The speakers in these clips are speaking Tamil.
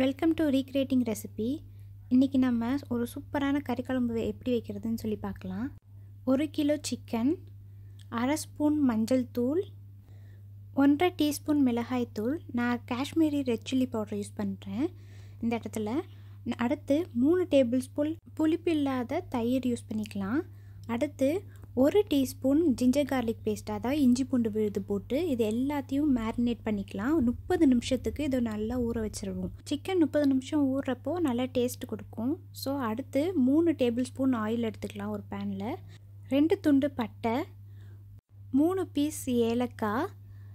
வெல்கம் டு ரீக்ரியேட்டிங் ரெசிபி இன்றைக்கி நம்ம ஒரு சூப்பரான கறி குழம்பு எப்படி வைக்கிறதுன்னு சொல்லி பார்க்கலாம் ஒரு கிலோ சிக்கன் அரை ஸ்பூன் மஞ்சள் தூள் ஒன்றரை டீஸ்பூன் மிளகாய் தூள் நான் Kashmiri red chilli powder use பண்ணுறேன் இந்த இடத்துல அடுத்து மூணு டேபிள் ஸ்பூன் புளிப்பு இல்லாத தயிர் யூஸ் பண்ணிக்கலாம் அடுத்து ஒரு டீஸ்பூன் ஜிஞ்சர் கார்லிக் பேஸ்ட் அதாவது இஞ்சி பூண்டு விழுது போட்டு இது எல்லாத்தையும் மேரினேட் பண்ணிக்கலாம் முப்பது நிமிஷத்துக்கு இதை நல்லா ஊற வச்சிருவோம் சிக்கன் முப்பது நிமிஷம் ஊறுறப்போ நல்லா டேஸ்ட் கொடுக்கும் ஸோ அடுத்து மூணு டேபிள் ஸ்பூன் ஆயில் எடுத்துக்கலாம் ஒரு பேனில் ரெண்டு துண்டு பட்டை மூணு பீஸ் ஏலக்காய்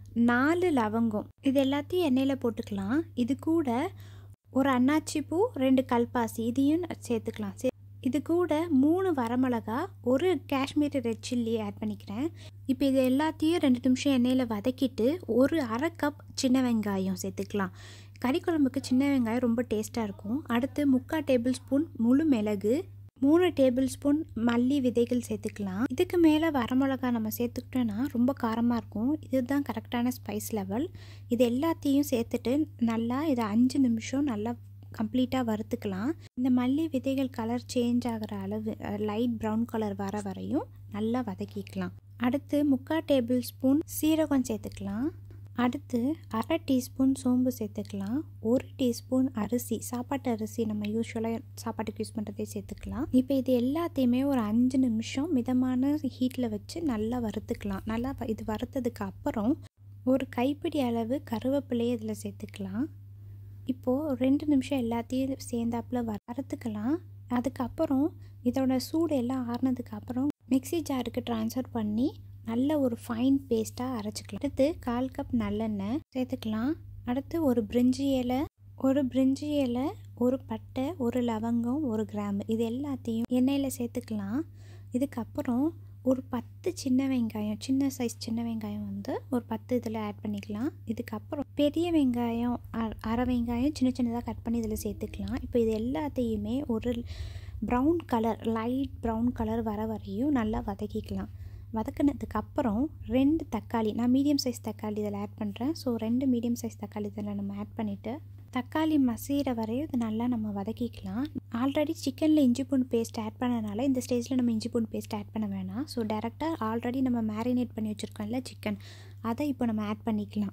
நாலு லவங்கம் இது எல்லாத்தையும் எண்ணெயில் போட்டுக்கலாம் இது கூட ஒரு அன்னாச்சி பூ ரெண்டு கல்பாசி இதையும் சேர்த்துக்கலாம் சே இது கூட மூணு வரமிளகா ஒரு காஷ்மீரி ரெட் சில்லி ஆட் பண்ணிக்கிறேன் இப்போ இது எல்லாத்தையும் ரெண்டு நிமிஷம் எண்ணெயில் வதக்கிட்டு ஒரு அரை கப் சின்ன வெங்காயம் சேர்த்துக்கலாம் கறி குழம்புக்கு சின்ன வெங்காயம் ரொம்ப டேஸ்ட்டாக இருக்கும் அடுத்து முக்கால் டேபிள் ஸ்பூன் முழு மிளகு மூணு டேபிள் ஸ்பூன் மல்லி விதைகள் சேர்த்துக்கலாம் இதுக்கு மேலே வரமிளகா நம்ம சேர்த்துக்கிட்டோன்னா ரொம்ப காரமாக இருக்கும் இதுதான் கரெக்டான ஸ்பைஸ் லெவல் இது எல்லாத்தையும் சேர்த்துட்டு நல்லா இதை அஞ்சு நிமிஷம் நல்லா கம்ப்ளீட்டாக வறுத்துக்கலாம் இந்த மல்லி விதைகள் கலர் சேஞ்ச் ஆகிற அளவு லைட் ப்ரௌன் கலர் வர வரையும் நல்லா வதக்கிக்கலாம் அடுத்து முக்கால் டேபிள் ஸ்பூன் சீரகம் சேர்த்துக்கலாம் அடுத்து அரை டீஸ்பூன் சோம்பு சேர்த்துக்கலாம் ஒரு டீஸ்பூன் அரிசி சாப்பாட்டு அரிசி நம்ம யூஸ்வலாக சாப்பாட்டுக்கு யூஸ் பண்ணுறதே சேர்த்துக்கலாம் இப்போ இது எல்லாத்தையுமே ஒரு அஞ்சு நிமிஷம் மிதமான ஹீட்டில் வச்சு நல்லா வறுத்துக்கலாம் நல்லா இது வறுத்ததுக்கு அப்புறம் ஒரு கைப்பிடி அளவு கருவேப்பிலையை இதில் சேர்த்துக்கலாம் இப்போது ரெண்டு நிமிஷம் எல்லாத்தையும் சேர்ந்தாப்பில் வறுத்துக்கலாம் அதுக்கப்புறம் இதோட சூடு எல்லாம் ஆறுனதுக்கு அப்புறம் மிக்சி ஜாருக்கு ட்ரான்ஸ்ஃபர் பண்ணி நல்ல ஒரு ஃபைன் பேஸ்ட்டாக அரைச்சிக்கலாம் அடுத்து கால் கப் நல்லெண்ணெய் சேர்த்துக்கலாம் அடுத்து ஒரு பிரிஞ்சி இலை ஒரு பிரிஞ்சி இலை ஒரு பட்டை ஒரு லவங்கம் ஒரு கிராம்பு இது எல்லாத்தையும் எண்ணெயில் சேர்த்துக்கலாம் இதுக்கப்புறம் ஒரு பத்து சின்ன வெங்காயம் சின்ன சைஸ் சின்ன வெங்காயம் வந்து ஒரு பத்து இதில் ஆட் பண்ணிக்கலாம் இதுக்கப்புறம் பெரிய வெங்காயம் அரை வெங்காயம் சின்ன சின்னதாக கட் பண்ணி இதில் சேர்த்துக்கலாம் இப்போ இது எல்லாத்தையுமே ஒரு brown colour light brown colour வர வரையும் நல்லா வதக்கிக்கலாம் வதக்கினதுக்கப்புறம் ரெண்டு தக்காளி நான் மீடியம் சைஸ் தக்காளி இதில் ஆட் பண்ணுறேன் ஸோ ரெண்டு மீடியம் சைஸ் தக்காளி இதில் நம்ம ஆட் பண்ணிவிட்டு தக்காளி மசீர வரையும் இது நல்லா நம்ம வதக்கிக்கலாம் ஆல்ரெடி சிக்கனில் இஞ்சி பூண்டு பேஸ்ட் ஆட் பண்ணனால இந்த ஸ்டேஜில் நம்ம இஞ்சி பூண்டு பேஸ்ட் ஆட் பண்ண வேணாம் ஸோ டேரெக்டாக ஆல்ரெடி நம்ம மேரினேட் பண்ணி வச்சுருக்கோம்ல சிக்கன் அதை இப்போ நம்ம ஆட் பண்ணிக்கலாம்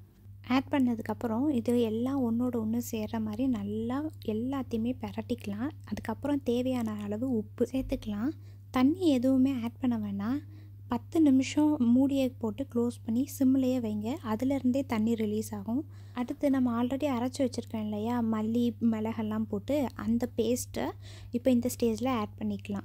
ஆட் பண்ணதுக்கப்புறம் இது எல்லாம் ஒன்றோட ஒன்று சேர்கிற மாதிரி நல்லா எல்லாத்தையுமே பரட்டிக்கலாம் அதுக்கப்புறம் தேவையான அளவு உப்பு சேர்த்துக்கலாம் தண்ணி எதுவுமே ஆட் பண்ண வேணாம் பத்து நிமிஷம் மூடியை போட்டு க்ளோஸ் பண்ணி சிம்லேயே வைங்க அதுலேருந்தே தண்ணி ரிலீஸ் ஆகும் அடுத்து நம்ம ஆல்ரெடி அரைச்சி வச்சுருக்கோம் இல்லையா மல்லி மிளகெல்லாம் போட்டு அந்த பேஸ்ட்டை இப்போ இந்த ஸ்டேஜில் ஆட் பண்ணிக்கலாம்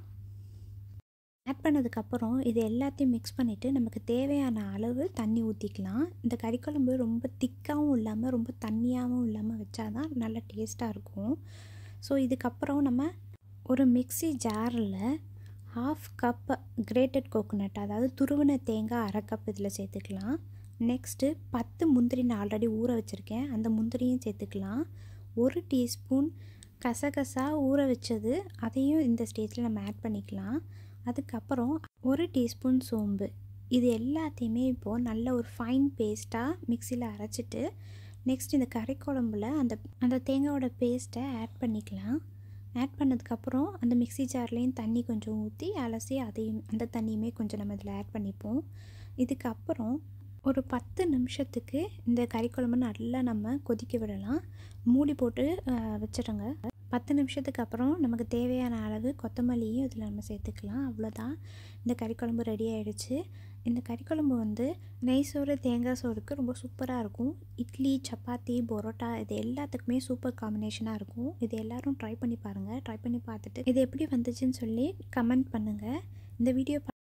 ஆட் பண்ணதுக்கப்புறம் இது எல்லாத்தையும் மிக்ஸ் பண்ணிவிட்டு நமக்கு தேவையான அளவு தண்ணி ஊற்றிக்கலாம் இந்த கறிக்குழம்பு ரொம்ப திக்காகவும் இல்லாமல் ரொம்ப தண்ணியாகவும் இல்லாமல் வச்சா தான் நல்ல டேஸ்ட்டாக இருக்கும் ஸோ இதுக்கப்புறம் நம்ம ஒரு மிக்சி ஜாரில் ஹாஃப் கப் கிரேட்டட் கோகோனட் அதாவது துருவின தேங்காய் அரை கப் இதில் சேர்த்துக்கலாம் நெக்ஸ்ட்டு பத்து முந்திரி நான் ஆல்ரெடி ஊற வச்சுருக்கேன் அந்த முந்திரியும் சேர்த்துக்கலாம் ஒரு டீஸ்பூன் கசகசா ஊற வச்சது அதையும் இந்த ஸ்டேஜில் நம்ம ஆட் பண்ணிக்கலாம் அதுக்கப்புறம் ஒரு டீஸ்பூன் சோம்பு இது எல்லாத்தையுமே இப்போது நல்ல ஒரு ஃபைன் பேஸ்ட்டாக மிக்சியில் அரைச்சிட்டு நெக்ஸ்ட் இந்த கறி குழம்புல அந்த அந்த தேங்காயோட பேஸ்ட்டை ஆட் பண்ணிக்கலாம் ஆட் பண்ணதுக்கப்புறம் அந்த மிக்சி ஜார்லேயும் தண்ணி கொஞ்சம் ஊற்றி அலசி அதையும் அந்த தண்ணியுமே கொஞ்சம் நம்ம இதில் ஆட் பண்ணிப்போம் இதுக்கப்புறம் ஒரு பத்து நிமிஷத்துக்கு இந்த கறி குழம்பு நல்லா நம்ம கொதிக்க விடலாம் மூடி போட்டு வச்சிடுங்க பத்து நிமிஷத்துக்கு அப்புறம் நமக்கு தேவையான அளவு கொத்தமல்லியும் இதில் நம்ம சேர்த்துக்கலாம் அவ்வளோதான் இந்த கறி குழம்பு ரெடி ஆகிடுச்சு இந்த கறி குழம்பு வந்து நெய் சோறு தேங்காய் சோறுக்கு ரொம்ப சூப்பராக இருக்கும் இட்லி சப்பாத்தி பரோட்டா இது எல்லாத்துக்குமே சூப்பர் காம்பினேஷனாக இருக்கும் இது எல்லோரும் ட்ரை பண்ணி பாருங்கள் ட்ரை பண்ணி பார்த்துட்டு இது எப்படி வந்துச்சுன்னு சொல்லி கமெண்ட் பண்ணுங்கள் இந்த வீடியோ